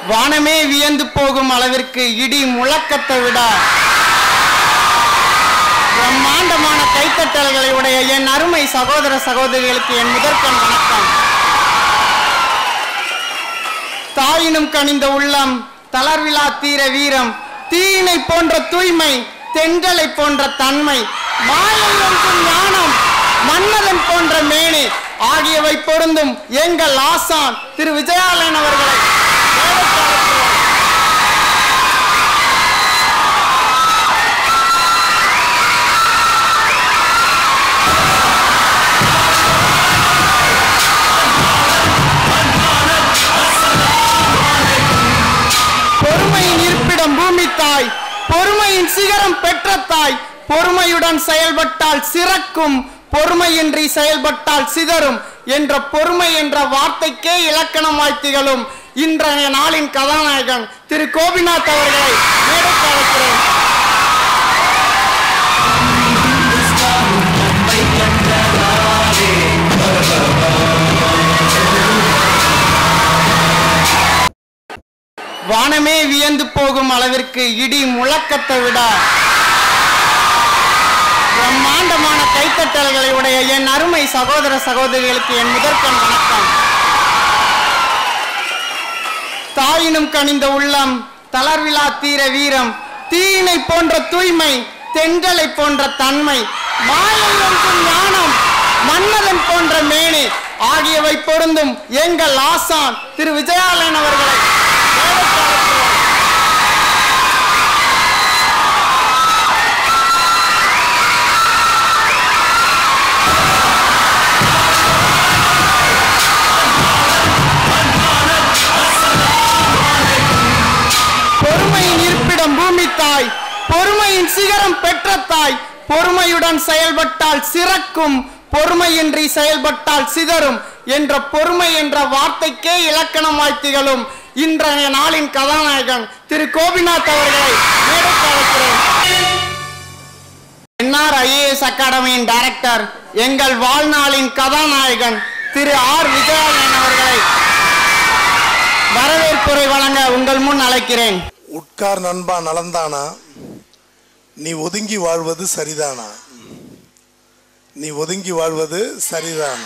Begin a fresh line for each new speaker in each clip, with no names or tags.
வானமே வியந்து போகும் அளவிற்கு இடி முழக்கத்தை விட பிரம்மாண்டமான கைத்தட்டல்களை உடைய என் அருமை சகோதர சகோதரிகளுக்கு என் முதற்கண் வணக்கம் தாயினும் கனிந்த உள்ளம் தளர்விழா தீர வீரம் தீயினை போன்ற தூய்மை தென்றலை போன்ற தன்மை மாயை என்றும் ஞானம் மன்மதன் போன்ற மேனி ஆகியவை பொருந்தும் எங்கள் ஆசான் திரு விஜயாலயன் அவர்களை மேடைக்கு அழைக்கிறோம். பொறுமையின் இருப்பிடம் பூமி தாய் பொறுமையின் சிகரம் பெற்ற தாய் பொறுமையுடன் செயல்பட்டால் சிறக்கும் பொறுமையின்றி செயல்பட்டால் சிதறும் என்ற பொறுமை என்ற வார்த்தைக்கே இலக்கணமாய் திகழும் இன்றைய நாளின் கதாநாயகன் திரு கோபிநாத் அவர்களை மேடைக்கு அழைக்கிறேன் வானமே வியந்து போகும் அளவிற்கு இடி முழக்கத்தை விட பிரம்மாண்டமான கைத்தட்டல்களை உடைய என் அருமை சகோதர சகோதரிகளுக்கு என் முதற்கண் வணக்கம் தாயினும் கனிந்த உள்ளம் தளர்விழா தீர வீரம் தீயினை போன்ற தூய்மை தென்றலை போன்ற தன்மை மாயை என்றும் ஞானம் மன்மதன் போன்ற மேனி ஆகியவை பொருந்தும் எங்கள் ஆசான் திரு விஜயாலயன் அவர்களை மேடைக்கு அழைக்கிறோம். பொறுமையின் இருப்பிடம் பூமி தாய் பொறுமையின் சிகரம் பெற்ற தாய் பொறுமையுடன் செயல்பட்டால் சிறக்கும் பொறுமையின்றி செயல்பட்டால் சிதறும் என்ற பொறுமை என்ற வார்த்தைக்கே இலக்கணமாய் திகழும் இன்றைய நாளின் கதாநாயகன் திரு கோபிநாத் அவர்களை மேடைக்கு அழைக்கிறேன் என்ஆர் ஐஏஎஸ் அகாடமியின் டைரக்டர் எங்கள் வாழ்நாளின் கதாநாயகன் திரு ஆர் விஜயாலயன் அவர்களை வரவேற்புரை வழங்க உங்கள் முன் அழைக்கிறேன்
உட்கார் நண்பா நலந்தானா நீ ஒதுங்கி வாழ்வது சரிதானா நீ ஒதுங்கி வாழ்வது சரிதானா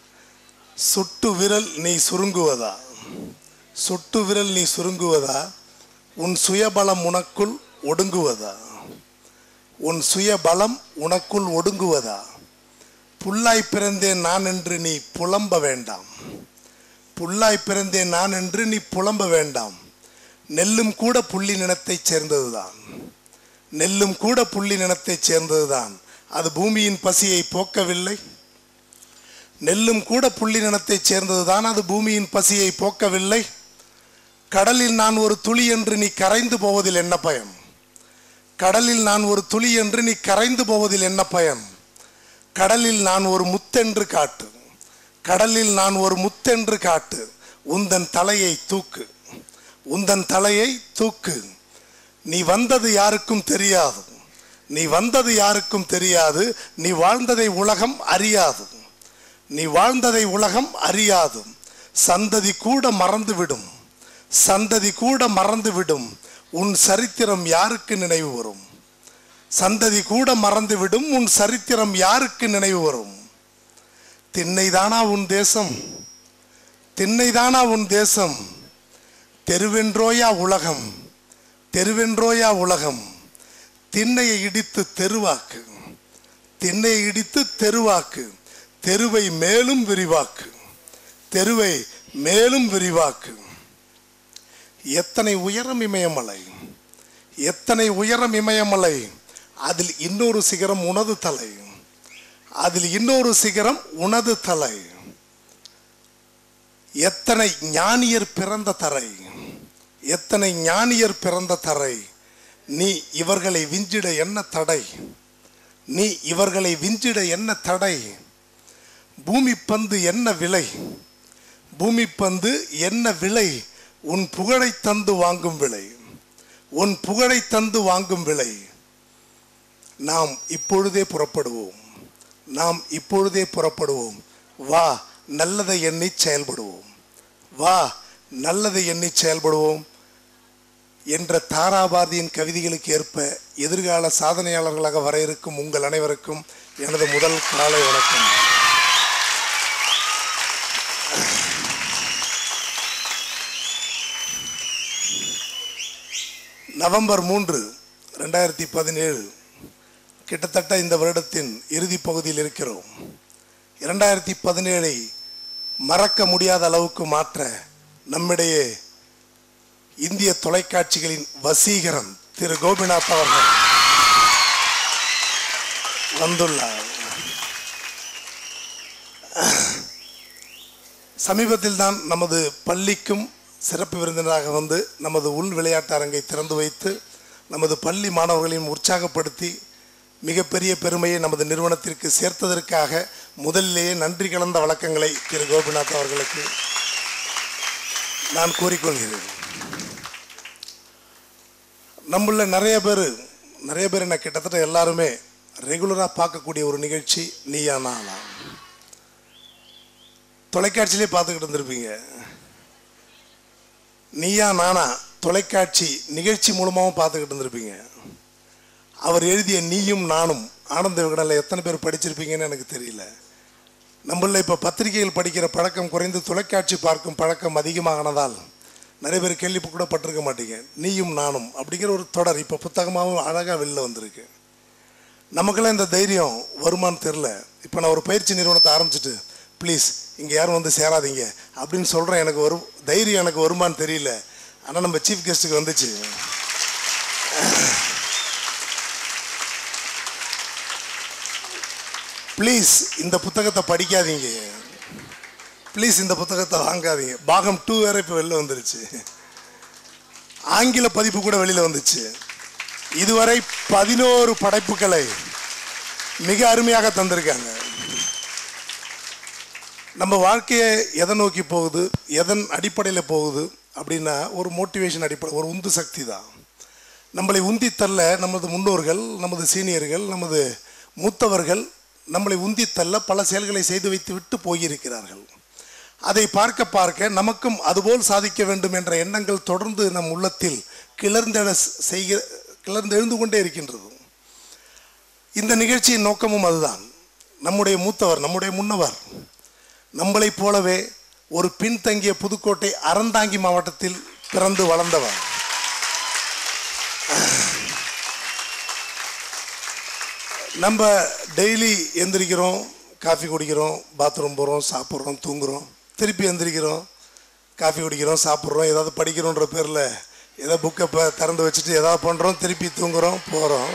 சுட்டு விரல் நீ சுருங்குவதா சுட்டு விரல் நீ சுருங்குவதா உன் சுயபலம் உனக்குள் ஒடுங்குவதா உன் சுயபலம் உனக்குள் ஒடுங்குவதா புல்லாய் பிறந்தேன் நான் என்று நீ புலம்ப வேண்டாம் புல்லாய் பிறந்தேன் நான் என்று நீ புலம்ப வேண்டாம் நெல்லும் கூட புள்ளி நிலத்தைச் சேர்ந்ததுதான் நெல்லும் கூட புள்ளி நிலத்தைச் சேர்ந்ததுதான் அது பூமியின் பசியை போக்கவில்லை நெல்லும் கூட புள்ளி நிலத்தைச் சேர்ந்ததுதான் அது பூமியின் பசியை போக்கவில்லை கடலில் நான் ஒரு துளி என்று நீ கரைந்து போவதில் என்ன பயன் கடலில் நான் ஒரு துளி என்று நீ கரைந்து போவதில் என்ன பயன் கடலில் நான் ஒரு முத்தென்று காட்டு கடலில் நான் ஒரு முத்தென்று காட்டு உந்தன் தலையை தூக்கு உந்தன் தலையை தூக்கு நீ வந்தது யாருக்கும் தெரியாது நீ வந்தது யாருக்கும் தெரியாது நீ வாழ்ந்ததை உலகம் அறியாது நீ வாழ்ந்ததை உலகம் அறியாது சந்ததி கூட மறந்துவிடும் சந்ததி கூட மறந்துவிடும் உன் சரித்திரம் யாருக்கு நினைவு வரும் சந்ததி கூட மறந்துவிடும் உன் சரித்திரம் யாருக்கு நினைவு வரும் திண்ணைதானா உன் தேசம் திண்ணைதானா உன் தேசம் தெருவென்றோயா உலகம் தெருவென்றோயா உலகம் திண்ணையை இடித்து தெருவாக்கு திண்ணையை இடித்து தெருவாக்கு தெருவை மேலும் விரிவாக்கு தெருவை மேலும் விரிவாக்கு எத்தனை உயரம் இமயமலை எத்தனை உயரம் இமயமலை அதில் இன்னொரு சிகரம் உனது தலை அதில் இன்னொரு சிகரம் உனது தலை எத்தனை ஞானியர் பிறந்த தரை எத்தனை ஞானியர் பிறந்த தரை நீ இவர்களை விஞ்சிட என்ன தடை நீ இவர்களை விஞ்சிட என்ன தடை பூமி பந்து என்ன விலை பூமி பந்து என்ன விலை உன் புகழை தந்து வாங்கும் விலை உன் புகழை தந்து வாங்கும் விலை நாம் இப்பொழுதே புறப்படுவோம் நாம் இப்பொழுதே புறப்படுவோம் வா நல்லதை எண்ணி செயல்படுவோம் வா நல்லதை எண்ணி செயல்படுவோம் என்ற தாராபாரதியின் கவிதைகளுக்கு ஏற்ப எதிர்கால சாதனையாளர்களாக வர இருக்கும் உங்கள் அனைவருக்கும் எனது முதல் காலை வணக்கம் நவம்பர் மூன்று ரெண்டாயிரத்தி பதினேழு கிட்டத்தட்ட இந்த வருடத்தின் இறுதி பகுதியில் இருக்கிறோம் இரண்டாயிரத்தி பதினேழை மறக்க முடியாத அளவுக்கு மாற்ற நம்மிடையே இந்திய தொலைக்காட்சிகளின் வசீகரன் திரு கோபிநாத் அவர்கள் வந்துள்ளார் சமீபத்தில் தான் நமது பள்ளிக்கும் சிறப்பு விருந்தினராக வந்து நமது உள் விளையாட்டு அரங்கை திறந்து வைத்து நமது பள்ளி மாணவர்களையும் உற்சாகப்படுத்தி மிகப்பெரிய பெருமையை நமது நிறுவனத்திற்கு சேர்த்ததற்காக முதலிலேயே நன்றி கலந்த வழக்கங்களை திரு கோபிநாத் அவர்களுக்கு நான் கூறிக்கொள்கிறேன் நம்மள நிறைய பேர் நிறைய பேர் என்ன கிட்டத்தட்ட எல்லாருமே ரெகுலராக பார்க்கக்கூடிய ஒரு நிகழ்ச்சி நீயா நானா தொலைக்காட்சியிலே பார்த்துக்கிட்டு இருந்திருப்பீங்க நீயா நானா தொலைக்காட்சி நிகழ்ச்சி மூலமாகவும் பார்த்துக்கிட்டு இருந்திருப்பீங்க அவர் எழுதிய நீயும் நானும் ஆனந்த விகடனில் எத்தனை பேர் படிச்சிருப்பீங்கன்னு எனக்கு தெரியல நம்மள இப்போ பத்திரிகைகள் படிக்கிற பழக்கம் குறைந்து தொலைக்காட்சி பார்க்கும் பழக்கம் அதிகமானதால் நிறைய பேர் கேள்வி கூட பட்டிருக்க மாட்டீங்க நீயும் நானும் அப்படிங்கிற ஒரு தொடர் இப்போ புத்தகமாகவும் அழகாக வெளில வந்திருக்கு நமக்கெல்லாம் இந்த தைரியம் வருமான்னு தெரில இப்போ நான் ஒரு பயிற்சி நிறுவனத்தை ஆரம்பிச்சிட்டு ப்ளீஸ் இங்கே யாரும் வந்து சேராதீங்க அப்படின்னு சொல்கிறேன் எனக்கு வரும் தைரியம் எனக்கு வருமான்னு தெரியல ஆனால் நம்ம சீஃப் கெஸ்ட்டுக்கு வந்துச்சு ப்ளீஸ் இந்த புத்தகத்தை படிக்காதீங்க ப்ளீஸ் இந்த புத்தகத்தை வாங்காதீங்க பாகம் டூ வேற இப்போ வெளில வந்துருச்சு ஆங்கில பதிப்பு கூட வெளியில் வந்துச்சு இதுவரை பதினோரு படைப்புகளை மிக அருமையாக தந்திருக்காங்க நம்ம வாழ்க்கையை எதை நோக்கி போகுது எதன் அடிப்படையில் போகுது அப்படின்னா ஒரு மோட்டிவேஷன் அடிப்படை ஒரு உந்து சக்தி தான் நம்மளை உந்தி தள்ள நமது முன்னோர்கள் நமது சீனியர்கள் நமது மூத்தவர்கள் நம்மளை உந்தி தள்ள பல செயல்களை செய்து வைத்து விட்டு போயிருக்கிறார்கள் அதை பார்க்க பார்க்க நமக்கும் அதுபோல் சாதிக்க வேண்டும் என்ற எண்ணங்கள் தொடர்ந்து நம் உள்ளத்தில் கிளர்ந்தெழ செய்கிற கிளர்ந்தெழுந்து கொண்டே இருக்கின்றது இந்த நிகழ்ச்சியின் நோக்கமும் அதுதான் நம்முடைய மூத்தவர் நம்முடைய முன்னவர் நம்மளைப் போலவே ஒரு பின்தங்கிய புதுக்கோட்டை அறந்தாங்கி மாவட்டத்தில் பிறந்து வளர்ந்தவர் நம்ம டெய்லி எந்திரிக்கிறோம் காஃபி குடிக்கிறோம் பாத்ரூம் போகிறோம் சாப்பிட்றோம் தூங்குறோம் திருப்பி எந்திரிக்கிறோம் காஃபி குடிக்கிறோம் சாப்பிட்றோம் ஏதாவது படிக்கிறோன்ற பேரில் ஏதோ புக்கை இப்போ திறந்து வச்சுட்டு ஏதாவது பண்ணுறோம் திருப்பி தூங்குறோம் போகிறோம்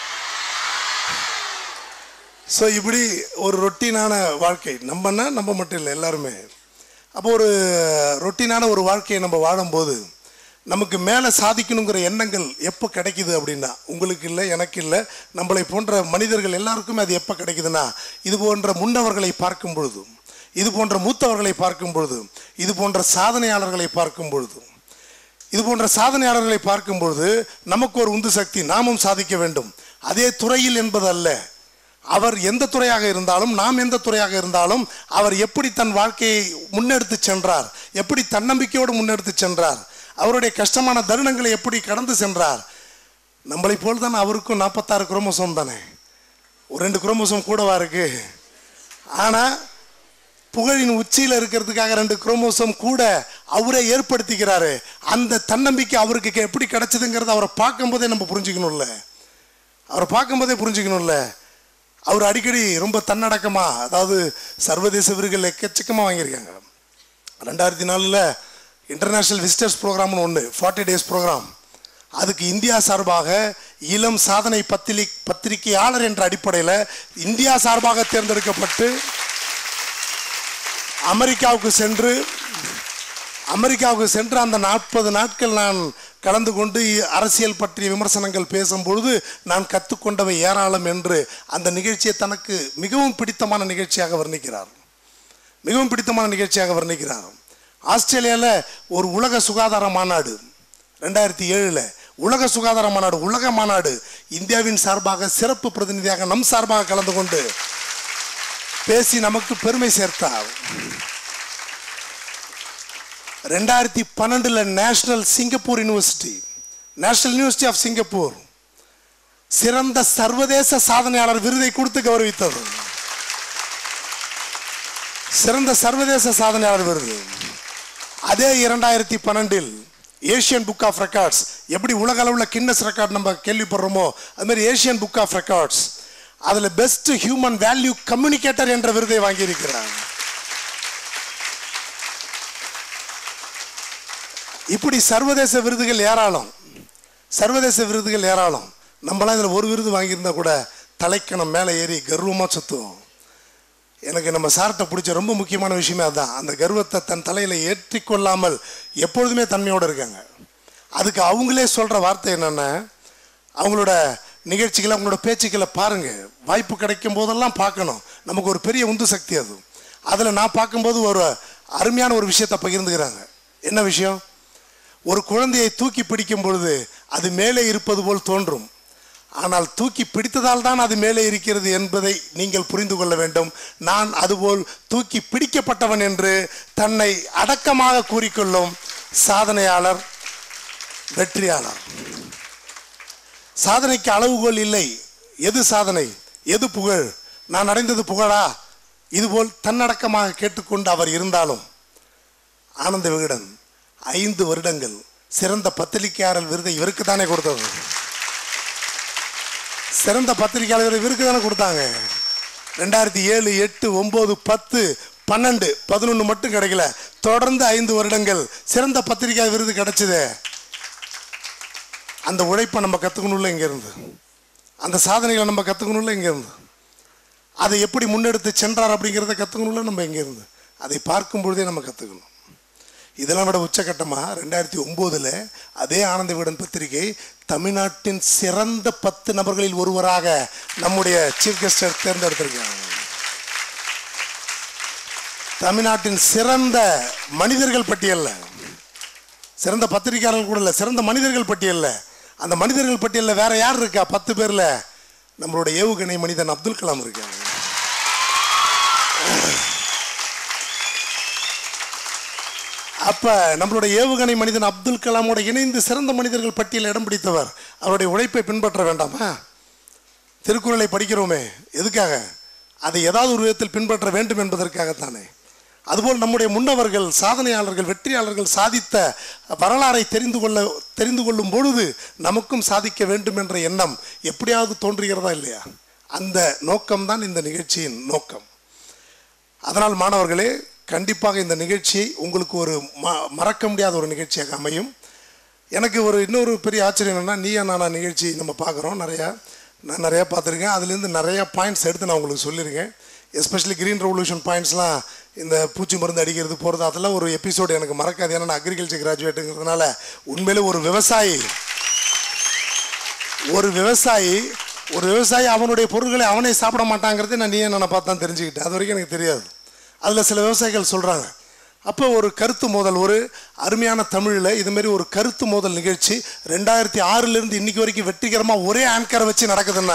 ஸோ இப்படி ஒரு ரொட்டீனான வாழ்க்கை நம்மன்னா நம்ம மட்டும் இல்லை எல்லாருமே அப்போ ஒரு ரொட்டீனான ஒரு வாழ்க்கையை நம்ம வாழும்போது நமக்கு மேலே சாதிக்கணுங்கிற எண்ணங்கள் எப்போ கிடைக்குது அப்படின்னா உங்களுக்கு இல்லை எனக்கு இல்லை நம்மளை போன்ற மனிதர்கள் எல்லாருக்குமே அது எப்போ கிடைக்குதுன்னா இது போன்ற முன்னவர்களை பார்க்கும் பொழுது இது போன்ற மூத்தவர்களை பார்க்கும் பொழுது இது போன்ற சாதனையாளர்களை பார்க்கும் பொழுது இது போன்ற சாதனையாளர்களை பார்க்கும் பொழுது நமக்கு ஒரு உந்து சக்தி நாமும் சாதிக்க வேண்டும் அதே துறையில் என்பது அல்ல அவர் எந்த துறையாக இருந்தாலும் நாம் எந்த துறையாக இருந்தாலும் அவர் எப்படி தன் வாழ்க்கையை முன்னெடுத்து சென்றார் எப்படி தன்னம்பிக்கையோடு முன்னெடுத்து சென்றார் அவருடைய கஷ்டமான தருணங்களை எப்படி கடந்து சென்றார் நம்மளை போல் தான் அவருக்கும் நாற்பத்தாறு குரோமோசோம் தானே ஒரு ரெண்டு குரோமோசோம் கூடவா இருக்கு ஆனால் புகழின் உச்சியில் இருக்கிறதுக்காக ரெண்டு குரோமோசோம் கூட அவரே ஏற்படுத்திக்கிறாரு அந்த தன்னம்பிக்கை அவருக்கு எப்படி கிடைச்சதுங்கிறத அவரை பார்க்கும்போதே நம்ம புரிஞ்சுக்கணும்ல அவரை பார்க்கும்போதே புரிஞ்சுக்கணும்ல அவர் அடிக்கடி ரொம்ப தன்னடக்கமா அதாவது சர்வதேச விருதுகள் எக்கச்சக்கமாக வாங்கியிருக்காங்க ரெண்டாயிரத்தி நாலில் இன்டர்நேஷ்னல் விசிட்டர்ஸ் ப்ரோக்ராம்னு ஒன்று ஃபார்ட்டி டேஸ் ப்ரோக்ராம் அதுக்கு இந்தியா சார்பாக இளம் சாதனை பத்திரி பத்திரிகையாளர் என்ற அடிப்படையில் இந்தியா சார்பாக தேர்ந்தெடுக்கப்பட்டு அமெரிக்காவுக்கு சென்று அமெரிக்காவுக்கு சென்று அந்த நாற்பது நாட்கள் நான் கலந்து கொண்டு அரசியல் பற்றிய விமர்சனங்கள் பேசும்பொழுது நான் கற்றுக்கொண்டவை ஏராளம் என்று அந்த நிகழ்ச்சியை தனக்கு மிகவும் பிடித்தமான நிகழ்ச்சியாக வர்ணிக்கிறார் மிகவும் பிடித்தமான நிகழ்ச்சியாக வர்ணிக்கிறார் ஆஸ்திரேலியாவில் ஒரு உலக சுகாதார மாநாடு ரெண்டாயிரத்தி ஏழில் உலக சுகாதார மாநாடு உலக மாநாடு இந்தியாவின் சார்பாக சிறப்பு பிரதிநிதியாக நம் சார்பாக கலந்து கொண்டு பேசி நமக்கு பெருமை சேர்த்தார் ரெண்டாயிரத்தி பன்னெண்டில் national Singapore university national university of Singapore சிறந்த சர்வதேச சாதனையாளர் விருதை கொடுத்து கௌரவித்தது சிறந்த சர்வதேச சாதனையாளர் விருது அதே இரண்டாயிரத்தி பன்னெண்டில் ஏஷியன் புக் ஆஃப் ரெக்கார்ட்ஸ் எப்படி உலக அளவில் கின்னஸ் ரெக்கார்ட் நம்ம கேள்விப்படுறோமோ அது மாதிரி ஏஷியன் புக் ஆஃப் ரெக்கார்ட்ஸ் அதில் பெஸ்ட் ஹியூமன் வேல்யூ கம்யூனிகேட்டர் என்ற விருதை வாங்கியிருக்கிறார் இப்படி சர்வதேச விருதுகள் ஏராளம் சர்வதேச விருதுகள் ஏராளம் நம்மளாம் இதில் ஒரு விருது வாங்கியிருந்தா கூட தலைக்கணம் மேலே ஏறி கர்வமாக சுற்றுவோம் எனக்கு நம்ம சார்ட்ட பிடிச்ச ரொம்ப முக்கியமான விஷயமே அதுதான் அந்த கர்வத்தை தன் தலையில் ஏற்றிக்கொள்ளாமல் எப்பொழுதுமே தன்மையோடு இருக்காங்க அதுக்கு அவங்களே சொல்கிற வார்த்தை என்னென்னா அவங்களோட நிகழ்ச்சிகளை அவங்களோட பேச்சுக்களை பாருங்கள் வாய்ப்பு கிடைக்கும் போதெல்லாம் பார்க்கணும் நமக்கு ஒரு பெரிய உந்து சக்தி அது அதில் நான் பார்க்கும்போது ஒரு அருமையான ஒரு விஷயத்தை பகிர்ந்துக்கிறாங்க என்ன விஷயம் ஒரு குழந்தையை தூக்கி பிடிக்கும் பொழுது அது மேலே இருப்பது போல் தோன்றும் ஆனால் தூக்கி பிடித்ததால் தான் அது மேலே இருக்கிறது என்பதை நீங்கள் புரிந்து கொள்ள வேண்டும் நான் அதுபோல் தூக்கி பிடிக்கப்பட்டவன் என்று தன்னை அடக்கமாக கூறிக்கொள்ளும் சாதனையாளர் வெற்றியாளர் சாதனைக்கு அளவுகோல் இல்லை எது சாதனை எது புகழ் நான் அடைந்தது புகழா இதுபோல் தன்னடக்கமாக கேட்டுக்கொண்டு அவர் இருந்தாலும் ஆனந்த விகடன் ஐந்து வருடங்கள் சிறந்த பத்திரிகையாளர் விருதை இவருக்கு தானே கொடுத்தது சிறந்த பத்திரிகையாளர் இவருக்கு தானே கொடுத்தாங்க ரெண்டாயிரத்தி ஏழு எட்டு ஒம்பது பத்து பன்னெண்டு பதினொன்று மட்டும் கிடைக்கல தொடர்ந்து ஐந்து வருடங்கள் சிறந்த பத்திரிகை விருது கிடைச்சதே அந்த உழைப்பை நம்ம கற்றுக்கணும்ல இங்கேருந்து அந்த சாதனைகளை நம்ம கற்றுக்கணும்ல இங்கேருந்து அதை எப்படி முன்னெடுத்து சென்றார் அப்படிங்கிறத கற்றுக்கணும்ல நம்ம இங்கேருந்து அதை பார்க்கும் பொழுதே நம்ம கற்றுக்கணும் இதெல்லாம் விட உச்சகட்டமாக ரெண்டாயிரத்தி ஒம்போதில் அதே ஆனந்த விகடன் பத்திரிகை தமிழ்நாட்டின் சிறந்த பத்து நபர்களில் ஒருவராக நம்முடைய சீஃப் கெஸ்டர் தேர்ந்தெடுத்திருக்காங்க தமிழ்நாட்டின் சிறந்த மனிதர்கள் பட்டியலில் சிறந்த பத்திரிகையாளர்கள் கூட இல்லை சிறந்த மனிதர்கள் பட்டியலில் அந்த மனிதர்கள் பட்டியலில் வேற யார் இருக்கா பத்து பேரில் நம்மளோட ஏவுகணை மனிதன் அப்துல் கலாம் இருக்காங்க அப்ப நம்மளோட ஏவுகணை மனிதன் அப்துல் கலாமோட இணைந்து சிறந்த மனிதர்கள் பட்டியலில் இடம் பிடித்தவர் அவருடைய உழைப்பை பின்பற்ற வேண்டாமா திருக்குறளை படிக்கிறோமே எதுக்காக அதை ஏதாவது ஒரு விதத்தில் பின்பற்ற வேண்டும் என்பதற்காகத்தானே அதுபோல் நம்முடைய முன்னவர்கள் சாதனையாளர்கள் வெற்றியாளர்கள் சாதித்த வரலாறை தெரிந்து கொள்ள தெரிந்து கொள்ளும் பொழுது நமக்கும் சாதிக்க வேண்டும் என்ற எண்ணம் எப்படியாவது தோன்றுகிறதா இல்லையா அந்த நோக்கம்தான் இந்த நிகழ்ச்சியின் நோக்கம் அதனால் மாணவர்களே கண்டிப்பாக இந்த நிகழ்ச்சியை உங்களுக்கு ஒரு ம மறக்க முடியாத ஒரு நிகழ்ச்சியாக அமையும் எனக்கு ஒரு இன்னொரு பெரிய ஆச்சரியம் என்னென்னா நீயா நானா நிகழ்ச்சி நம்ம பார்க்குறோம் நிறையா நான் நிறையா பார்த்துருக்கேன் அதுலேருந்து நிறையா பாயிண்ட்ஸ் எடுத்து நான் உங்களுக்கு சொல்லியிருக்கேன் எஸ்பெஷலி க்ரீன் ரெவல்யூஷன் பாயிண்ட்ஸ்லாம் இந்த பூச்சி மருந்து அடிக்கிறது போகிறது அதெல்லாம் ஒரு எபிசோடு எனக்கு மறக்காது ஏன்னா நான் அக்ரிகல்ச்சர் கிராஜுவேட்டுங்கிறதுனால உண்மையிலே ஒரு விவசாயி ஒரு விவசாயி ஒரு விவசாயி அவனுடைய பொருட்களை அவனே சாப்பிட மாட்டாங்கிறதை நான் நீ நான் பார்த்து தான் தெரிஞ்சுக்கிட்டேன் அது வரைக்கும் எனக்கு தெரியாது அதில் சில விவசாயிகள் சொல்கிறாங்க அப்போ ஒரு கருத்து மோதல் ஒரு அருமையான தமிழில் இதுமாரி ஒரு கருத்து மோதல் நிகழ்ச்சி ரெண்டாயிரத்தி ஆறுலேருந்து இன்னைக்கு வரைக்கும் வெற்றிகரமாக ஒரே ஆங்கரை வச்சு நடக்குதுன்னா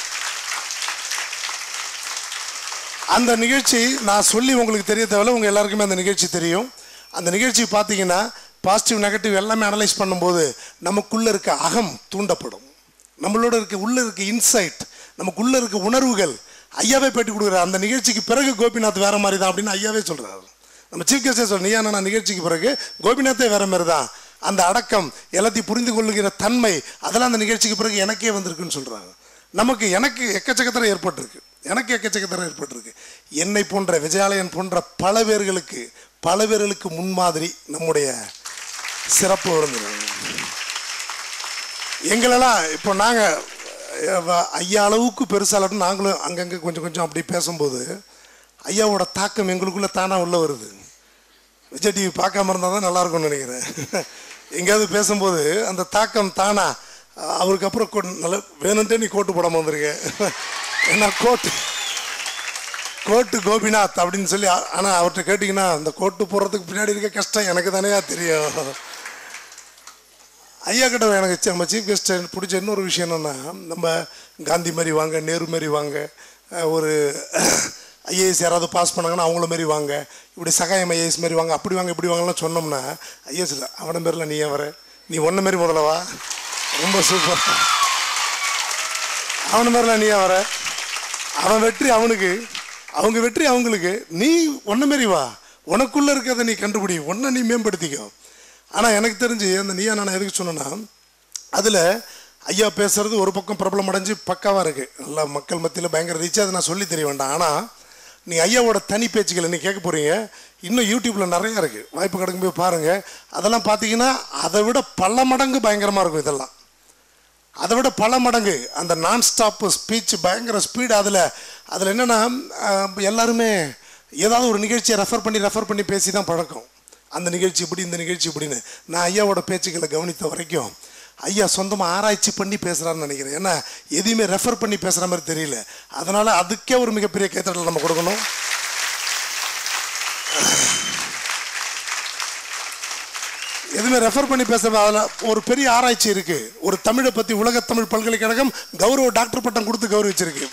அந்த நிகழ்ச்சி நான் சொல்லி உங்களுக்கு தெரிய தேவையில்ல உங்கள் எல்லாருக்குமே அந்த நிகழ்ச்சி தெரியும் அந்த நிகழ்ச்சி பார்த்தீங்கன்னா பாசிட்டிவ் நெகட்டிவ் எல்லாமே அனலைஸ் பண்ணும்போது நமக்குள்ளே இருக்க அகம் தூண்டப்படும் நம்மளோட இருக்க உள்ளே இருக்க இன்சைட் நமக்குள்ளே இருக்க உணர்வுகள் ஐயாவே பேட்டி கொடுக்குறாரு அந்த நிகழ்ச்சிக்கு பிறகு கோபிநாத் வேற மாதிரி தான் அப்படின்னு ஐயாவே சொல்கிறாரு நம்ம சீஃப் கெஸ்டே சொல் நீயா நான் நிகழ்ச்சிக்கு பிறகு கோபிநாத்தே வேற மாதிரி தான் அந்த அடக்கம் எல்லாத்தையும் புரிந்து கொள்ளுகிற தன்மை அதெல்லாம் அந்த நிகழ்ச்சிக்கு பிறகு எனக்கே வந்திருக்குன்னு சொல்கிறாங்க நமக்கு எனக்கு எக்கச்சக்கத்தரம் ஏற்பட்டிருக்கு எனக்கு எக்கச்சக்கத்தரம் ஏற்பட்டிருக்கு என்னை போன்ற விஜயாலயன் போன்ற பல பேர்களுக்கு பல பேர்களுக்கு முன்மாதிரி நம்முடைய சிறப்பு விருந்தினர் எங்களெல்லாம் இப்போ நாங்கள் ஐயா அளவுக்கு பெருசாலும் நாங்களும் அங்கங்கே கொஞ்சம் கொஞ்சம் அப்படி பேசும்போது ஐயாவோட தாக்கம் எங்களுக்குள்ளே தானாக உள்ள வருது விஜய் டிவி பார்க்காம இருந்தால் தான் நல்லா இருக்கும்னு நினைக்கிறேன் எங்கேயாவது பேசும்போது அந்த தாக்கம் தானா அவருக்கு அப்புறம் கோ- நல்ல வேணுன்ட்டே நீ கோட்டு போடாமல் வந்திருக்க ஏன்னா கோட்டு கோட்டு கோபிநாத் அப்படின்னு சொல்லி ஆனால் அவர்கிட்ட கேட்டிங்கன்னா அந்த கோட்டு போடுறதுக்கு பின்னாடி இருக்க கஷ்டம் எனக்கு தானே தெரியும் ஐயா கிட்ட எனக்கு சி- நம்ம சீஃப் கெஸ்ட் பிடிச்ச இன்னொரு விஷயம் என்னென்னா நம்ம காந்தி மாதிரி வாங்க நேரு மாதிரி வாங்க அஹ் ஒரு ஐஏஎஸ் யாராவது பாஸ் பண்ணாங்கன்னா அவங்கள மாரி வாங்க இப்படி சகாயம் ஐஏஎஸ் மாரி வாங்க அப்படி வாங்க இப்படி வாங்கலாம் சொன்னோம்னா ஐஏஎஸ் இல்லை அவன மாரில நீ ஏன் வர நீ ஒன்ன மாரி முதல்ல வா ரொம்ப சூப்பர் அவன மாரில நீ ஏன் வர அவன் வெற்றி அவனுக்கு அவங்க வெற்றி அவங்களுக்கு நீ ஒன்ன மாரி வா உனக்குள்ள இருக்கிறத நீ கண்டுபிடி ஒன்றை நீ மேம்படுத்திக்கோ ஆனால் எனக்கு தெரிஞ்சு அந்த நீயா நான் எதுக்கு சொன்னேன்னா அதில் ஐயா பேசுறது ஒரு பக்கம் பிரபலம் அடைஞ்சு பக்காவாக இருக்கு நல்லா மக்கள் மத்தியில் பயங்கர ரீச் அதை நான் சொல்லி தெரிய வேண்டாம் ஆனால் நீ ஐயாவோட தனி பேச்சுக்களை நீ கேட்க போறீங்க இன்னும் யூடியூப்ல நிறைய இருக்கு வாய்ப்பு கிடைக்கும் போய் பாருங்க அதெல்லாம் பார்த்தீங்கன்னா அதை விட பல மடங்கு பயங்கரமாக இருக்கும் இதெல்லாம் அதை விட பல மடங்கு அந்த நான் ஸ்டாப் ஸ்பீச் பயங்கர ஸ்பீடு அதில் அதில் என்னென்னா எல்லாருமே ஏதாவது ஒரு நிகழ்ச்சியை ரெஃபர் பண்ணி ரெஃபர் பண்ணி பேசி தான் பழக்கம் அந்த நிகழ்ச்சி இப்படி இந்த நிகழ்ச்சி இப்படின்னு நான் ஐயாவோட பேச்சுக்களை கவனித்த வரைக்கும் ஐயா சொந்தமாக ஆராய்ச்சி பண்ணி பேசுகிறான்னு நினைக்கிறேன் ஏன்னா எதையுமே ரெஃபர் பண்ணி பேசுகிற மாதிரி தெரியல அதனால் அதுக்கே ஒரு மிகப்பெரிய கைத்தட்டல் நம்ம கொடுக்கணும் எதுவுமே ரெஃபர் பண்ணி பேசுறது அதில் ஒரு பெரிய ஆராய்ச்சி இருக்கு ஒரு தமிழை பற்றி உலக தமிழ் பல்கலைக்கழகம் கௌரவ டாக்டர் பட்டம் கொடுத்து கௌரவிச்சிருக்கு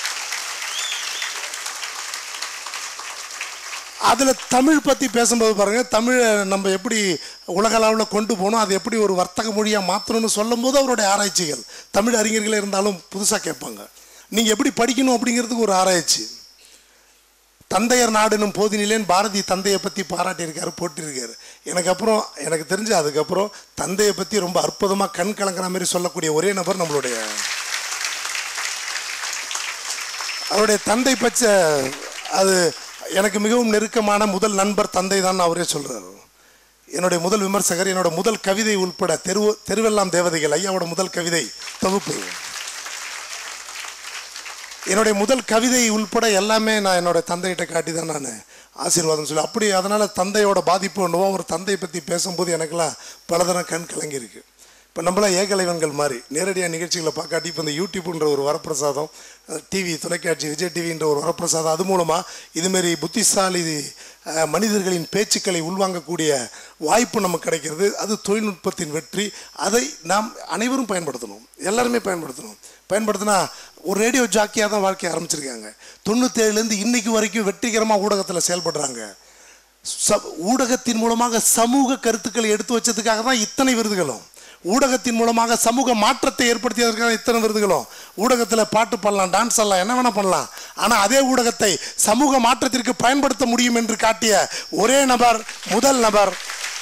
அதில் தமிழ் பற்றி பேசும்போது பாருங்க தமிழை நம்ம எப்படி உலக அளவில் கொண்டு போகணும் அதை எப்படி ஒரு வர்த்தக மொழியாக மாற்றணும்னு சொல்லும்போது அவருடைய ஆராய்ச்சிகள் தமிழ் அறிஞர்களே இருந்தாலும் புதுசாக கேட்பாங்க நீங்கள் எப்படி படிக்கணும் அப்படிங்கிறதுக்கு ஒரு ஆராய்ச்சி தந்தையர் நாடுனும் போதினிலேன் பாரதி தந்தையை பற்றி பாராட்டியிருக்காரு போட்டிருக்காரு எனக்கு அப்புறம் எனக்கு தெரிஞ்சு அதுக்கப்புறம் தந்தையை பற்றி ரொம்ப அற்புதமாக கண் கலங்குற மாதிரி சொல்லக்கூடிய ஒரே நபர் நம்மளுடைய அவருடைய தந்தை பச்ச அது எனக்கு மிகவும் நெருக்கமான முதல் நண்பர் தந்தை தான் அவரே சொல்றாரு என்னுடைய முதல் விமர்சகர் என்னோட முதல் கவிதை உள்பட தெரு தெருவெல்லாம் தேவதைகள் ஐயாவோட முதல் கவிதை தொகுப்பு என்னுடைய முதல் கவிதை உள்பட எல்லாமே நான் என்னோட தந்தைகிட்ட காட்டி தான் நான் ஆசீர்வாதம் சொல்லி அப்படி அதனால தந்தையோட பாதிப்பு என்னவோ ஒரு தந்தையை பற்றி பேசும்போது எனக்கெல்லாம் பலதரம் கண் கலங்கியிருக்கு இப்போ நம்மளாம் ஏகலைவன்கள் மாதிரி நேரடியாக நிகழ்ச்சிகளை பார்க்காட்டி இப்போ இந்த யூடியூப்ன்ற ஒரு வரப்பிரசாதம் டிவி தொலைக்காட்சி விஜய் டிவின்ற ஒரு வரப்பிரசாதம் அது மூலமாக இதுமாரி புத்திசாலி அஹ், மனிதர்களின் பேச்சுக்களை உள்வாங்கக்கூடிய வாய்ப்பு நமக்கு கிடைக்கிறது அது தொழில்நுட்பத்தின் வெற்றி அதை நாம் அனைவரும் பயன்படுத்தணும் எல்லாருமே பயன்படுத்தணும் பயன்படுத்தினா ஒரு ரேடியோ ஜாக்கியாக தான் வாழ்க்கையை ஆரம்பிச்சிருக்காங்க தொண்ணூத்தேழுலேருந்து இன்னைக்கு வரைக்கும் வெற்றிகரமாக ஊடகத்தில் செயல்படுறாங்க ச- ஊடகத்தின் மூலமாக சமூக கருத்துக்களை எடுத்து வச்சதுக்காக தான் இத்தனை விருதுகளும் ஊடகத்தின் மூலமாக சமூக மாற்றத்தை ஏற்படுத்தியதற்காக இத்தனை விருதுகளும் ஊடகத்தில் பாட்டு பாடலாம் டான்ஸ் ஆடலாம் என்ன வேணா பண்ணலாம் ஆனால் அதே ஊடகத்தை சமூக மாற்றத்திற்கு பயன்படுத்த முடியும் என்று காட்டிய ஒரே நபர் முதல் நபர்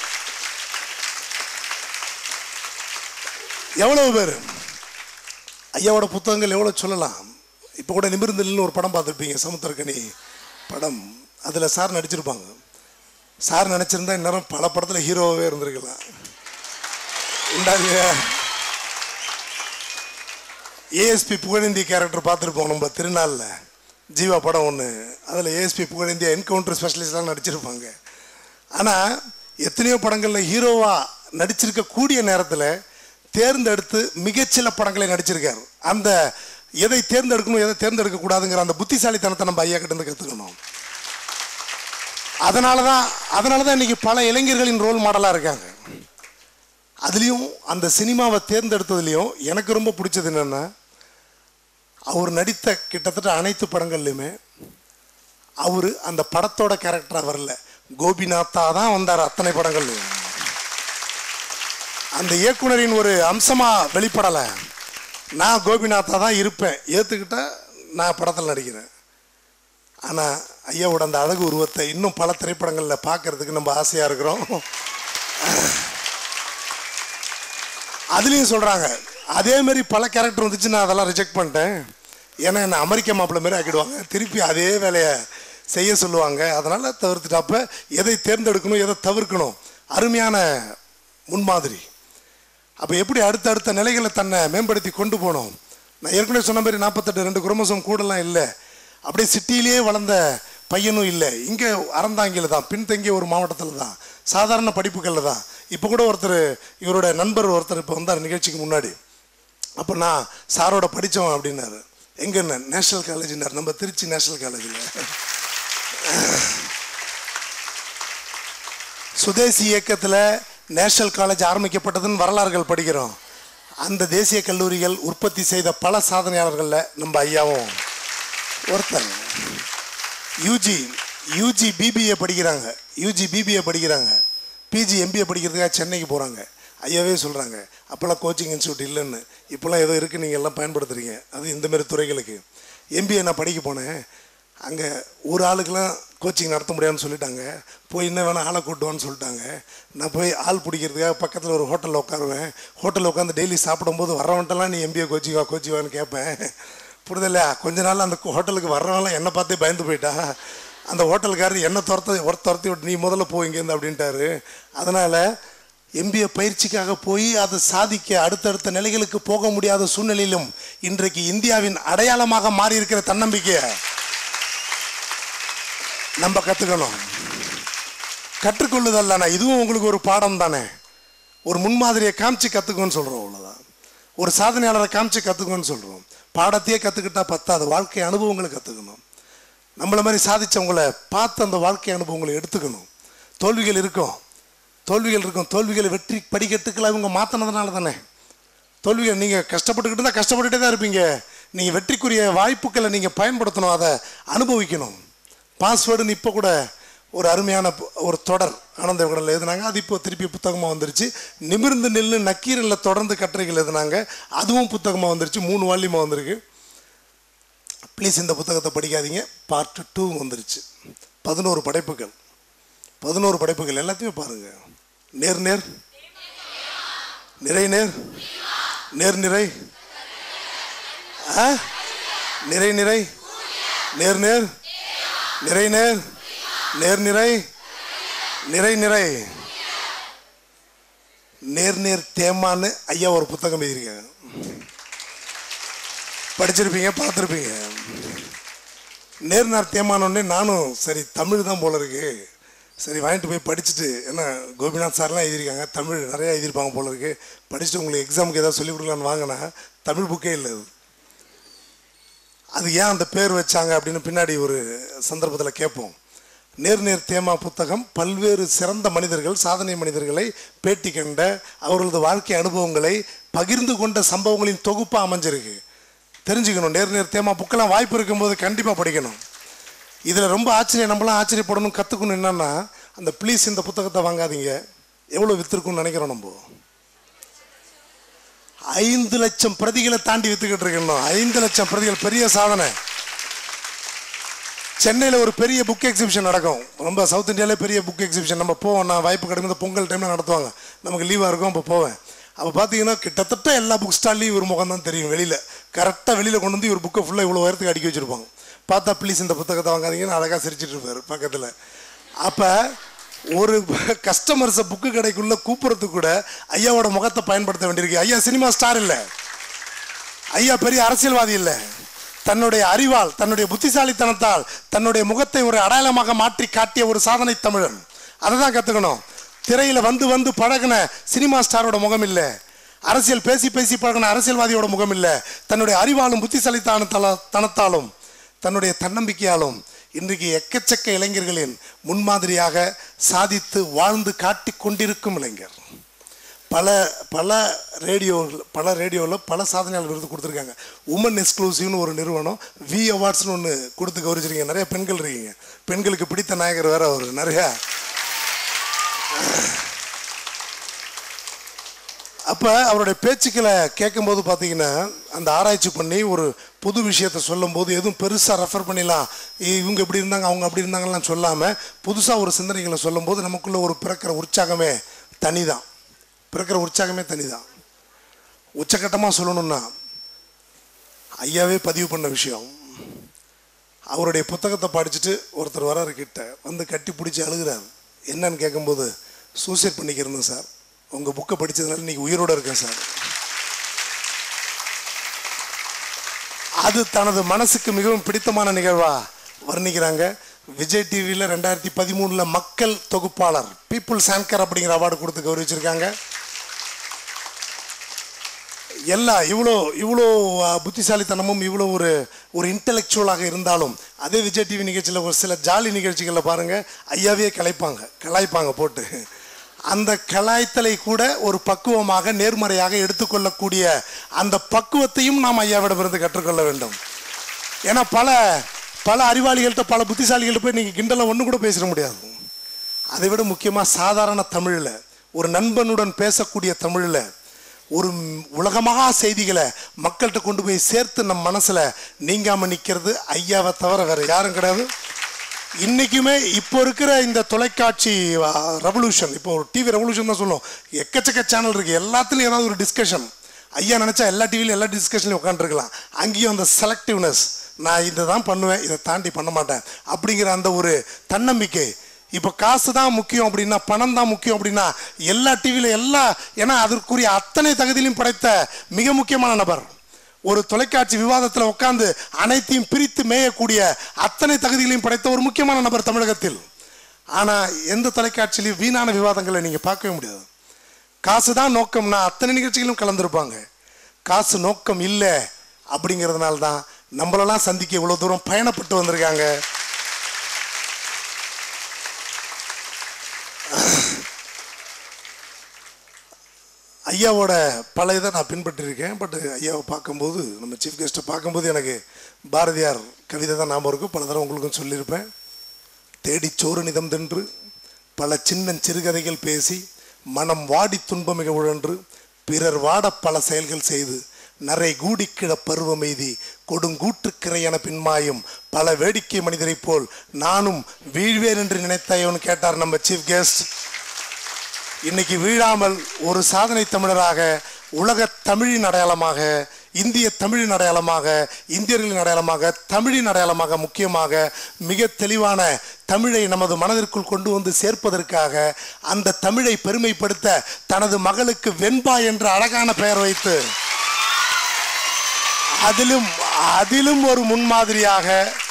எவ்வளவு பேர் ஐயாவோட புத்தகங்கள் எவ்வளோ சொல்லலாம் இப்போ கூட நிமிர்ந்தல்னு ஒரு படம் பார்த்துருப்பீங்க சமுத்திரக்கனி படம் அதில் சார் நடிச்சிருப்பாங்க சார் நினச்சிருந்தா இந்நேரம் பல படத்தில் ஹீரோவாகவே இருந்திருக்கலாம் உண்டாங்க ஏஎஸ்பி புகழேந்தி கேரக்டர் பார்த்துருப்போம் நம்ம திருநாளில் ஜீவா படம் ஒன்று அதில் ஏஎஸ்பி புகழேந்தி என்கவுண்டர் ஸ்பெஷலிஸ்டாக நடிச்சிருப்பாங்க ஆனால் எத்தனையோ படங்களில் ஹீரோவாக நடிச்சிருக்க கூடிய நேரத்தில் தேர்ந்தெடுத்து மிகச்சில படங்களை நடிச்சிருக்காரு அந்த எதை தேர்ந்தெடுக்கணும் எதை தேர்ந்தெடுக்க கூடாதுங்கிற அந்த புத்திசாலித்தனத்தை நம்ம ஐயா கிட்ட இருந்து கற்றுக்கணும் அதனால தான் அதனால தான் இன்னைக்கு பல இளைஞர்களின் ரோல் மாடலாக இருக்காங்க அதுலேயும் அந்த சினிமாவை தேர்ந்தெடுத்ததுலேயும் எனக்கு ரொம்ப பிடிச்சது என்னென்னா அவர் நடித்த கிட்டத்தட்ட அனைத்து படங்கள்லையுமே அவர் அந்த படத்தோட கேரக்டராக வரல கோபிநாத்தா தான் வந்தார் அத்தனை படங்கள்லையும் அந்த இயக்குனரின் ஒரு அம்சமாக வெளிப்படலை நான் கோபிநாத்தா தான் இருப்பேன் ஏற்றுக்கிட்டா நான் படத்தில் நடிக்கிறேன் ஆனால் ஐயாவோட அந்த அழகு உருவத்தை இன்னும் பல திரைப்படங்களில் பார்க்கறதுக்கு நம்ம ஆசையாக இருக்கிறோம் அதுலேயும் சொல்கிறாங்க அதே மாதிரி பல கேரக்டர் வந்துச்சு நான் அதெல்லாம் ரிஜெக்ட் பண்ணிட்டேன் ஏன்னா என்ன அமெரிக்க மாப்பிள்ளை மாதிரி ஆக்கிடுவாங்க திருப்பி அதே வேலையை செய்ய சொல்லுவாங்க அதனால் தவிர்த்துட்டு அப்போ எதை தேர்ந்தெடுக்கணும் எதை தவிர்க்கணும் அருமையான முன்மாதிரி அப்போ எப்படி அடுத்தடுத்த நிலைகளை தன்னை மேம்படுத்தி கொண்டு போகணும் நான் ஏற்கனவே சொன்ன மாதிரி நாற்பத்தெட்டு ரெண்டு குரோமோசோம் கூடலாம் இல்லை அப்படியே சிட்டியிலேயே வளர்ந்த பையனும் இல்லை இங்கே அறந்தாங்கியில் தான் பின்தங்கிய ஒரு மாவட்டத்தில் தான் சாதாரண படிப்புகளில் தான் இப்போ கூட ஒருத்தர் இவரோட நண்பர் ஒருத்தர் இப்போ வந்தார் நிகழ்ச்சிக்கு முன்னாடி அப்போ நான் சாரோட படித்தோம் அப்படின்னாரு எங்கன்னு நேஷனல் காலேஜ்னார் நம்ம திருச்சி நேஷனல் காலேஜில் சுதேசி இயக்கத்தில் நேஷனல் காலேஜ் ஆரம்பிக்கப்பட்டதுன்னு வரலாறுகள் படிக்கிறோம் அந்த தேசிய கல்லூரிகள் உற்பத்தி செய்த பல சாதனையாளர்களில் நம்ம ஐயாவும் ஒருத்தர் யூஜி யூஜி பிபிஏ படிக்கிறாங்க யூஜி பிபிஏ படிக்கிறாங்க பிஜி எம்பிஏ படிக்கிறதுக்காக சென்னைக்கு போகிறாங்க ஐயாவே சொல்கிறாங்க அப்போல்லாம் கோச்சிங் இன்ஸ்டியூட் இல்லைன்னு இப்போல்லாம் ஏதோ இருக்குது நீங்கள் எல்லாம் பயன்படுத்துகிறீங்க அது இந்த மாதிரி துறைகளுக்கு எம்பிஏ நான் படிக்க போனேன் அங்கே ஒரு ஆளுக்கெல்லாம் கோச்சிங் நடத்த முடியாதுன்னு சொல்லிட்டாங்க போய் இன்னும் வேணால் ஆளை கூட்டுவான்னு சொல்லிட்டாங்க நான் போய் ஆள் பிடிக்கிறதுக்காக பக்கத்தில் ஒரு ஹோட்டலில் உட்காருவேன் ஹோட்டலில் உட்காந்து டெய்லி சாப்பிடும்போது வரவன்ட்டெல்லாம் நீ எம்பிஏ கோச்சிங்கா கோச்சிவான்னு கேட்பேன் புரிதலையா கொஞ்ச நாள் அந்த ஹோட்டலுக்கு வர்றவங்களாம் என்னை பார்த்தே பயந்து போயிட்டா அந்த ஹோட்டலுக்காரர் என்ன துரத்த ஒரு துரத்தி விட்டு நீ முதல்ல போ இங்கேருந்து அப்படின்ட்டாரு அதனால் எம்பிஏ பயிற்சிக்காக போய் அதை சாதிக்க அடுத்தடுத்த நிலைகளுக்கு போக முடியாத சூழ்நிலையிலும் இன்றைக்கு இந்தியாவின் அடையாளமாக மாறி இருக்கிற தன்னம்பிக்கையை நம்ம கற்றுக்கணும் கற்றுக்கொள்ளுதல்லண்ணா இதுவும் உங்களுக்கு ஒரு பாடம் தானே ஒரு முன்மாதிரியை காமிச்சு கற்றுக்கோன்னு சொல்கிறோம் அவ்வளோதான் ஒரு சாதனையாளரை காமிச்சு கற்றுக்கோன்னு சொல்கிறோம் பாடத்தையே கற்றுக்கிட்டா பத்தாது வாழ்க்கை அனுபவங்களை கற்றுக்கணும் நம்மளை மாதிரி சாதிச்சவங்கள பார்த்து அந்த வாழ்க்கை அனுபவங்களை எடுத்துக்கணும் தோல்விகள் இருக்கும் தோல்விகள் இருக்கும் தோல்விகளை வெற்றி படிக்கட்டுக்களை அவங்க மாற்றினதுனால தானே தோல்விகள் நீங்கள் கஷ்டப்பட்டுக்கிட்டு தான் கஷ்டப்பட்டுட்டே தான் இருப்பீங்க நீங்கள் வெற்றிக்குரிய வாய்ப்புகளை நீங்கள் பயன்படுத்தணும் அதை அனுபவிக்கணும் பாஸ்வேர்டுன்னு இப்போ கூட ஒரு அருமையான பு- ஒரு தொடர் ஆனந்த விகடனில் எழுதுனாங்க அது இப்போ திருப்பி புத்தகமாக வந்துருச்சு நிமிர்ந்து நில்லு நக்கீரனில் தொடர்ந்து கட்டுரைகள் எழுதுனாங்க அதுவும் புத்தகமாக வந்துருச்சு மூணு வால்யூமாக வந்திருக்கு ப்ளீஸ் இந்த புத்தகத்தை படிக்காதீங்க பார்ட் டூ வந்துருச்சு பதினோரு படைப்புகள் பதினோரு படைப்புகள் எல்லாத்தையும் பாருங்க நேர் நேர் நிறை நேர் நேர் நிறை ஆ? நிறை நிறை நேர் நேர் நிறை நேர் நேர் நிறை நிறை நிறை நேர் நேர் தேமான்னு ஐயா ஒரு புத்தகம் எழுதியிருக்காங்க படிச்சிருப்பீங்க பார்த்துருப்பீங்க நேர் நேர் தேமானோடனே நானும் சரி தமிழ் தான் போல இருக்கு சரி வாங்கிட்டு போய் படிச்சுட்டு ஏன்னா கோபிநாத் சார்லாம் எழுதியிருக்காங்க தமிழ் நிறையா எழுதியிருப்பாங்க போல இருக்கு படிச்சுட்டு உங்களுக்கு எக்ஸாமுக்கு ஏதாவது சொல்லிக் கொடுக்கலான்னு வாங்கினா தமிழ் புக்கே இல்லை அது அது ஏன் அந்த பேர் வச்சாங்க அப்படின்னு பின்னாடி ஒரு சந்தர்ப்பத்தில் கேட்போம் நேர் நேர் தேமா புத்தகம் பல்வேறு சிறந்த மனிதர்கள் சாதனை மனிதர்களை பேட்டி கண்ட அவர்களது வாழ்க்கை அனுபவங்களை பகிர்ந்து கொண்ட சம்பவங்களின் தொகுப்பாக அமைஞ்சிருக்கு தெரிஞ்சுக்கணும் நேர் நேர் தேமா புக்கெல்லாம் வாய்ப்பு இருக்கும்போது கண்டிப்பாக படிக்கணும் இதில் ரொம்ப ஆச்சரியம் நம்மளாம் ஆச்சரியப்படணும் கற்றுக்கணும் என்னன்னா அந்த ப்ளீஸ் இந்த புத்தகத்தை வாங்காதீங்க எவ்வளோ விற்றுருக்குன்னு நினைக்கிறோம் நம்ம ஐந்து லட்சம் பிரதிகளை தாண்டி வித்துக்கிட்டு இருக்கணும் ஐந்து லட்சம் பிரதிகள் பெரிய சாதனை சென்னையில் ஒரு பெரிய புக் எக்ஸிபிஷன் நடக்கும் ரொம்ப சவுத் இந்தியாவிலே பெரிய புக் எக்ஸிபிஷன் நம்ம போவோம் நான் வாய்ப்பு கிடைக்கும் பொங்கல் டைமில் நடத்துவாங்க நமக்கு லீவாக இருக்கும் அப்போ போவேன் அப்போ பார்த்தீங்கன்னா கிட்டத்தட்ட எல்லா புக் ஸ்டால்லையும் இவர் முகம் தான் தெரியும் வெளியில் கரெக்டாக வெளியில் கொண்டு வந்து இவர் புக்கை ஃபுல்லாக இவ்வளோ உயரத்துக்கு அடுக்கி வச்சுருப்பாங்க பார்த்தா ப்ளீஸ் இந்த புத்தகத்தை வாங்காதீங்கன்னு அழகாக சிரிச்சிட்டு இருப்பார் பக்கத்தில் அப்போ ஒரு கஸ்டமர்ஸை புக்கு கடைக்குள்ளே கூப்பிட்றதுக்கு கூட ஐயாவோட முகத்தை பயன்படுத்த வேண்டியிருக்கு ஐயா சினிமா ஸ்டார் இல்லை ஐயா பெரிய அரசியல்வாதி இல்லை தன்னுடைய அறிவால் தன்னுடைய புத்திசாலித்தனத்தால் தன்னுடைய முகத்தை ஒரு அடையாளமாக மாற்றி காட்டிய ஒரு சாதனை தமிழன் அதை தான் கற்றுக்கணும் திரையில் வந்து வந்து பழகின சினிமா ஸ்டாரோட முகம் இல்லை அரசியல் பேசி பேசி பழகின அரசியல்வாதியோட முகம் இல்லை தன்னுடைய அறிவாலும் புத்திசாலித்தனத்தால தனத்தாலும் தன்னுடைய தன்னம்பிக்கையாலும் இன்றைக்கு எக்கச்சக்க இளைஞர்களின் முன்மாதிரியாக சாதித்து வாழ்ந்து காட்டிக் கொண்டிருக்கும் இளைஞர் பல பல ரேடியோ பல ரேடியோவில் பல சாதனையாளர் விருது கொடுத்துருக்காங்க உமன் எக்ஸ்க்ளூசிவ்னு ஒரு நிறுவனம் வி அவார்ட்ஸ்னு ஒன்று கொடுத்து கௌரவிச்சிருக்கீங்க நிறைய பெண்கள் இருக்கீங்க பெண்களுக்கு பிடித்த நாயகர் வேற அவர் நிறையா அப்போ அவருடைய பேச்சுக்களை கேட்கும்போது பார்த்தீங்கன்னா அந்த ஆராய்ச்சி பண்ணி ஒரு புது விஷயத்தை சொல்லும்போது எதுவும் பெருசாக ரெஃபர் பண்ணிடலாம் இவங்க இப்படி இருந்தாங்க அவங்க அப்படி இருந்தாங்கலாம் சொல்லாமல் புதுசாக ஒரு சிந்தனைகளை சொல்லும்போது நமக்குள்ள ஒரு பிறக்கிற உற்சாகமே தனிதான் பிறக்கிற உற்சாகமே தனிதான் உச்சக்கட்டமாக சொல்லணும்னா ஐயாவே பதிவு பண்ண விஷயம் அவருடைய புத்தகத்தை படிச்சுட்டு ஒருத்தர் வராரு கிட்ட வந்து கட்டி பிடிச்சி அழுகிறார் என்னன்னு கேட்கும்போது சூசைட் பண்ணிக்கிறேன் சார் உங்கள் புக்கை படித்ததுனால இன்னைக்கு உயிரோடு இருக்கேன் சார் அது தனது மனசுக்கு மிகவும் பிடித்தமான நிகழ்வா வர்ணிக்கிறாங்க விஜய் டிவியில் ரெண்டாயிரத்தி பதிமூணில் மக்கள் தொகுப்பாளர் பீப்புள்ஸ் ஆங்கர் அப்படிங்கிற அவார்டு கொடுத்து கௌரவிச்சிருக்காங்க எல்லா இவ்வளோ இவ்வளோ அஹ், புத்திசாலித்தனமும் இவ்வளோ ஒரு ஒரு இன்டெலெக்சுவலாக இருந்தாலும் அதே விஜய் டிவி நிகழ்ச்சியில் ஒரு சில ஜாலி நிகழ்ச்சிகளில் பாருங்கள் ஐயாவே கலாய்ப்பாங்க கலாய்ப்பாங்க போட்டு அந்த கலாய்த்தலை கூட ஒரு பக்குவமாக நேர்மறையாக எடுத்துக்கொள்ளக்கூடிய அந்த பக்குவத்தையும் நாம் ஐயாவிடமிருந்து கற்றுக்கொள்ள வேண்டும் ஏன்னா பல பல அறிவாளிகள்கிட்ட பல புத்திசாலிகள்கிட்ட போய் நீங்கள் கிண்டலாம் ஒன்று கூட பேசிட முடியாது அதை விட முக்கியமாக சாதாரண தமிழில் ஒரு நண்பனுடன் பேசக்கூடிய தமிழில் ஒரு ம்- உலகமகா செய்திகளை மக்கள்கிட்ட கொண்டு போய் சேர்த்து நம் மனசில் நீங்காமல் நிற்கிறது ஐயாவை தவிர வேற யாரும் கிடையாது இன்னைக்குமே இப்போ இருக்கிற இந்த தொலைக்காட்சி ரெவல்யூஷன் இப்போ ஒரு டிவி ரெவல்யூஷன் தான் சொல்லுவோம் எக்கச்சக்க சேனல் இருக்கு எல்லாத்துலேயும் ஏதாவது ஒரு டிஸ்கஷன் ஐயா நினச்சா எல்லா டிவிலையும் எல்லா டிஸ்கஷன்லையும் உட்காந்துருக்கலாம் அங்கேயும் அந்த செலக்டிவ்னஸ் நான் இதை தான் பண்ணுவேன் இதை தாண்டி பண்ண மாட்டேன் அப்படிங்கிற அந்த ஒரு தன்னம்பிக்கை இப்போ காசு தான் முக்கியம் அப்படின்னா பணம் தான் முக்கியம் அப்படின்னா எல்லா டிவியில் எல்லா ஏன்னா அதற்குரிய அத்தனை தகுதியிலும் படைத்த மிக முக்கியமான நபர் ஒரு தொலைக்காட்சி விவாதத்தில் உட்கார்ந்து அனைத்தையும் பிரித்து மேயக்கூடிய அத்தனை தகுதிகளையும் படைத்த ஒரு முக்கியமான நபர் தமிழகத்தில் ஆனால் எந்த தொலைக்காட்சியிலையும் வீணான விவாதங்களை நீங்கள் பார்க்கவே முடியாது காசு தான் நோக்கம்னா அத்தனை நிகழ்ச்சிகளும் கலந்துருப்பாங்க காசு நோக்கம் இல்லை அப்படிங்கிறதுனால தான் நம்மளெல்லாம் சந்திக்க இவ்வளோ தூரம் பயணப்பட்டு வந்திருக்காங்க ஐயாவோட பல இதை நான் பின்பற்றிருக்கேன் பட் ஐயாவை பார்க்கும்போது நம்ம சீஃப் கெஸ்ட்டை பார்க்கும்போது எனக்கு பாரதியார் கவிதை தான் ஞாபகம் இருக்கும் பல தடவை உங்களுக்கும் சொல்லியிருப்பேன் தேடிச் சோறு நிதம் தின்று பல சின்ன சிறுகதைகள் பேசி மனம் வாடி துன்பமிக உழன்று பிறர் வாட பல செயல்கள் செய்து நரை கூடிக்கிட பருவமெய்தி கொடுங்கூற்றுக்கிறையென பின்மாயும் பல வேடிக்கை மனிதரைப் போல் நானும் வீழ்வேன் என்று நினைத்தாயோன்னு கேட்டார் நம்ம சீஃப் கெஸ்ட் இன்னைக்கு வீழாமல் ஒரு சாதனை தமிழராக உலக தமிழின் அடையாளமாக இந்திய தமிழின் அடையாளமாக இந்தியர்களின் அடையாளமாக தமிழின் அடையாளமாக முக்கியமாக மிக தெளிவான தமிழை நமது மனதிற்குள் கொண்டு வந்து சேர்ப்பதற்காக அந்த தமிழை பெருமைப்படுத்த தனது மகளுக்கு வெண்பா என்ற அழகான பெயர் வைத்து அதிலும் அதிலும் ஒரு முன்மாதிரியாக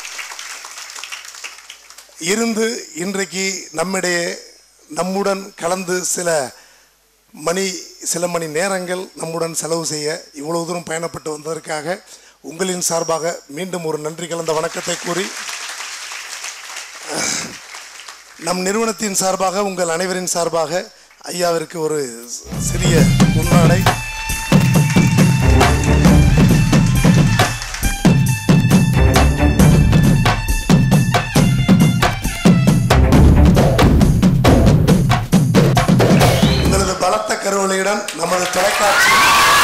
இருந்து இன்றைக்கு நம்மிடையே நம்முடன் கலந்து சில மணி சில மணி நேரங்கள் நம்முடன் செலவு செய்ய இவ்வளவு தூரம் பயணப்பட்டு வந்ததற்காக உங்களின் சார்பாக மீண்டும் ஒரு நன்றி கலந்த வணக்கத்தை கூறி நம் நிறுவனத்தின் சார்பாக உங்கள் அனைவரின் சார்பாக ஐயாவிற்கு ஒரு சிறிய முன்னாடை உங்களது பலத்த கருவளையுடன் நமது தொலைக்காட்சி